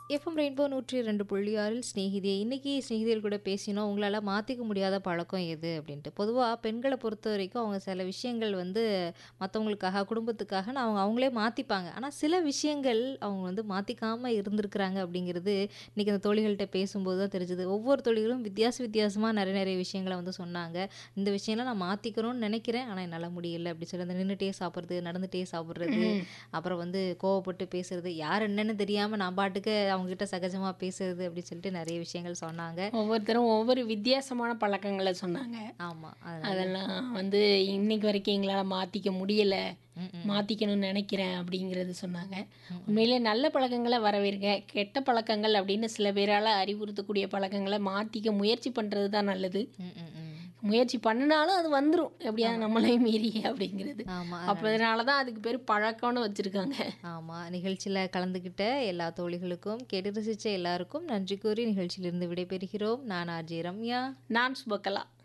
FM rainbow நூற்றி ரெண்டு புள்ளி ஆறில் ஸ்நேகிதியை இன்னைக்கு ஸ்நேகிதியர் கூட பேசினோம் உங்களால் மாற்றிக்க முடியாத பழக்கம் எது அப்படின்ட்டு பொதுவாக பெண்களை பொறுத்த வரைக்கும் அவங்க சில விஷயங்கள் வந்து மற்றவங்களுக்காக குடும்பத்துக்காக அவங்க அவங்களே மாற்றிப்பாங்க ஆனால் சில விஷயங்கள் அவங்க வந்து மாற்றிக்காமல் இருந்திருக்கிறாங்க அப்படிங்கிறது இன்றைக்கி அந்த தோழிகள்கிட்ட பேசும்போது தான் தெரிஞ்சுது ஒவ்வொரு தொழிலும் வித்தியாச வித்தியாசமாக நிறைய நிறைய விஷயங்களை வந்து சொன்னாங்க இந்த விஷயம்லாம் நான் மாற்றிக்கணும்னு நினைக்கிறேன் ஆனால் என்னால் முடியல அப்படி சொல்லி அந்த நின்றுட்டே சாப்பிட்றது நடந்துகிட்டே சாப்பிட்றது அப்புறம் வந்து கோவப்பட்டு பேசுறது யார் என்னன்னு தெரியாமல் நான் பாட்டுக்கு அவங்ககிட்ட சகஜமாக பேசுறது அப்படின்னு சொல்லிட்டு நிறைய விஷயங்கள் சொன்னாங்க ஒவ்வொருத்தரும் ஒவ்வொரு வித்தியாசமான பழக்கங்களை சொன்னாங்க ஆமாம் அதனால் அதெல்லாம் வந்து இன்னைக்கு வரைக்கும் எங்களால் மாற்றிக்க முடியலை மாற்றிக்கணும்னு நினைக்கிறேன் அப்படிங்கிறது சொன்னாங்க உண்மையிலே நல்ல பழக்கங்களை வரவேற்க கெட்ட பழக்கங்கள் அப்படின்னு சில பேரால் அறிவுறுத்தக்கூடிய பழக்கங்களை மாற்றிக்க முயற்சி பண்ணுறது தான் நல்லது ம் ம் ம் முயற்சி பண்ணினாலும் அது வந்துடும் எப்படியாவது நம்மளையும் மீறி அப்படிங்கிறது ஆமாம் அப்போ அதனால தான் அதுக்கு பேர் பழக்கம்னு வச்சுருக்காங்க ஆமாம் நிகழ்ச்சியில் கலந்துக்கிட்ட எல்லா தோழிகளுக்கும் கேட்டு ரசித்த எல்லாருக்கும் நன்றி கூறி நிகழ்ச்சியிலிருந்து விடைபெறுகிறோம் நான் ஆர்ஜே ரம்யா நான் சுபக்கலா